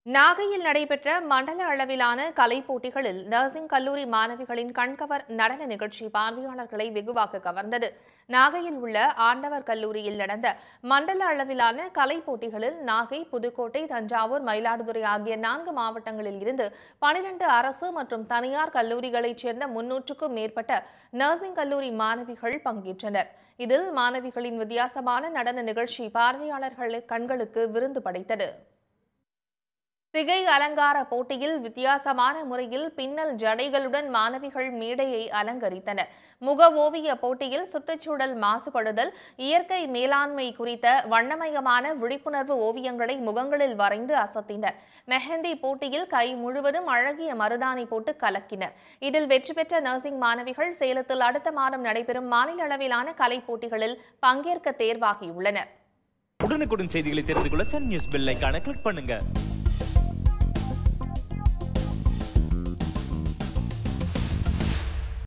நாகையில் நடைபெற்ற மண்டல அளவிலான கலைப் போட்டிகளில் நர்சிங் கல்லூரி மாணவிகளின் கண்கவர் நடன நிகழ்ச்சி பார்வையாளர்களை வெகுவாக கவர்ந்தது நாகையில் உள்ள ஆண்டவர் கல்லூரியில் நடந்த மண்டல அளவிலான கலைப் போட்டிகளில் நாகை புதுக்கோட்டை தஞ்சாவூர் மயிலாடுதுறை ஆகிய நான்கு மாவட்டங்களில் இருந்து பனிரெண்டு அரசு மற்றும் தனியார் கல்லூரிகளைச் சேர்ந்த முன்னூற்றுக்கும் மேற்பட்ட நர்சிங் கல்லூரி மாணவிகள் பங்கேற்றனர் இதில் மாணவிகளின் வித்தியாசமான நடன நிகழ்ச்சி பார்வையாளர்கள் கண்களுக்கு விருந்து படைத்தது சிகை அலங்கார போட்டியில் வித்தியாசமான முறையில் பின்னல் ஜடைகளுடன் மாணவிகள் மேடையை அலங்கரித்தனர் முக ஓவிய போட்டியில் சுற்றுச்சூழல் மாசுபடுதல் இயற்கை மேலாண்மை குறித்த வண்ணமயமான விழிப்புணர்வு ஓவியங்களை முகங்களில் வரைந்து அசத்தினர் மெஹந்தி போட்டியில் கை முழுவதும் அழகிய மருதாணி போட்டு கலக்கினர் இதில் வெற்றி பெற்ற நர்சிங் மாணவிகள் சேலத்தில் அடுத்த மாதம் நடைபெறும் மாநில அளவிலான கலைப் போட்டிகளில் பங்கேற்க தேர்வாகியுள்ளனர் உடனுக்குடன் செய்திகளை தெரிந்து கொள்ள சன் நியூஸ் பெல் ஐகானை கிளிக் பண்ணுங்க